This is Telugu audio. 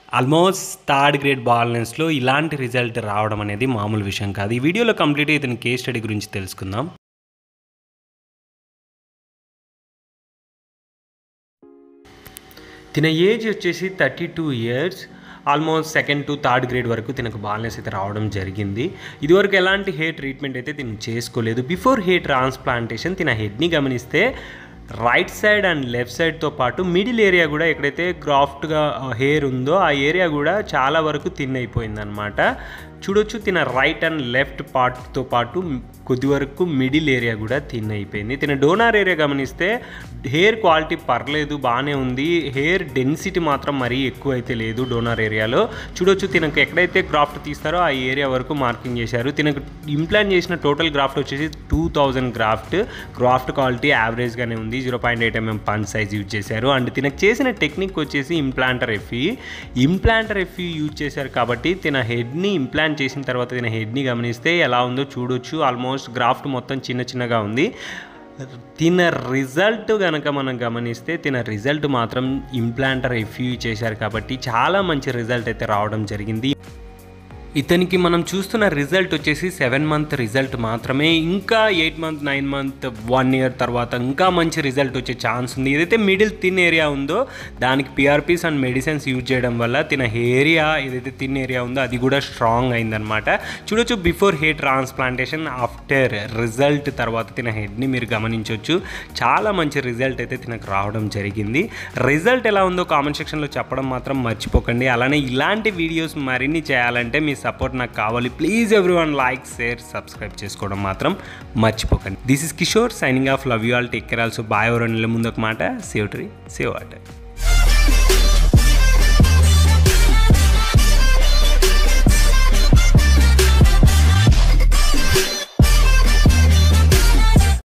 ఆల్మోస్ట్ థర్డ్ గ్రేడ్ బాలెన్స్లో ఇలాంటి రిజల్ట్ రావడం అనేది మామూలు విషయం కాదు ఈ వీడియోలో కంప్లీట్గా ఇతని కేస్ స్టడీ గురించి తెలుసుకుందాం తిన ఏజ్ వచ్చేసి thirty two years almost second to third grade వరకు తినకు బాల్నెస్ అయితే రావడం జరిగింది ఇదివరకు ఎలాంటి హెయిర్ ట్రీట్మెంట్ అయితే తిని చేసుకోలేదు బిఫోర్ హెయిర్ ట్రాన్స్ప్లాంటేషన్ తిన హెడ్ని గమనిస్తే రైట్ సైడ్ అండ్ లెఫ్ట్ సైడ్తో పాటు మిడిల్ ఏరియా కూడా ఎక్కడైతే క్రాఫ్ట్గా హెయిర్ ఉందో ఆ ఏరియా కూడా చాలా వరకు థిన్ అయిపోయిందనమాట చూడొచ్చు తిన రైట్ అండ్ లెఫ్ట్ పార్ట్తో పాటు కొద్ది వరకు మిడిల్ ఏరియా కూడా థిన్ అయిపోయింది తిన డోనార్ ఏరియా గమనిస్తే హెయిర్ క్వాలిటీ పర్లేదు బాగానే ఉంది హెయిర్ డెన్సిటీ మాత్రం మరీ ఎక్కువ అయితే లేదు డోనార్ ఏరియాలో చూడొచ్చు తినకు ఎక్కడైతే గ్రాఫ్ట్ తీస్తారో ఆ ఏరియా వరకు మార్కింగ్ చేశారు తినకు ఇంప్లాంట్ చేసిన టోటల్ గ్రాఫ్ట్ వచ్చేసి two thousand graft graft quality యావరేజ్గానే ఉంది zero point eight M M punch size use చేశారు అండ్ తినకు చేసిన టెక్నిక్ వచ్చేసి implanter F E implanter F E use చేశారు కాబట్టి తిన హెడ్ని ఇంప్లాంట్ చేసిన తర్వాత తిన హెడ్ని గమనిస్తే ఎలా ఉందో చూడొచ్చు ఆల్మోస్ట్ గ్రాఫ్ట్ మొత్తం చిన్న చిన్నగా ఉంది తిన రిజల్ట్ కనుక మనం గమనిస్తే తిన రిజల్ట్ మాత్రం ఇంప్లాంటర్ ఎఫ్యూ చేశారు కాబట్టి చాలా మంచి రిజల్ట్ అయితే రావడం జరిగింది ఇతనికి మనం చూస్తున్న రిజల్ట్ వచ్చేసి సెవెన్ మంత్ రిజల్ట్ మాత్రమే ఇంకా eight month nine month one year తర్వాత ఇంకా మంచి రిజల్ట్ వచ్చే ఛాన్స్ ఉంది ఏదైతే మిడిల్ థిన్ ఏరియా ఉందో దానికి పిఆర్పీస్ అండ్ మెడిసిన్స్ యూజ్ చేయడం వల్ల తిన ఏరియా ఏదైతే థిన్ ఏరియా ఉందో అది కూడా స్ట్రాంగ్ అయిందనమాట చూడొచ్చు before hair transplantation after result తర్వాత తిన హెడ్ని మీరు గమనించవచ్చు చాలా మంచి రిజల్ట్ అయితే తినకు రావడం జరిగింది రిజల్ట్ ఎలా ఉందో కామెంట్ సెక్షన్లో చెప్పడం మాత్రం మర్చిపోకండి అలానే ఇలాంటి వీడియోస్ మరిన్ని చేయాలంటే మీ సపోర్ట్ నాకు కావాలి please everyone like share subscribe చేసుకోవడం మాత్రం మర్చిపోకండి this is Kishore signing off love you all take care also bye ఎవరు ముందు ఒక మాట సేవ్ ట్రీ సేవ్ వాటర్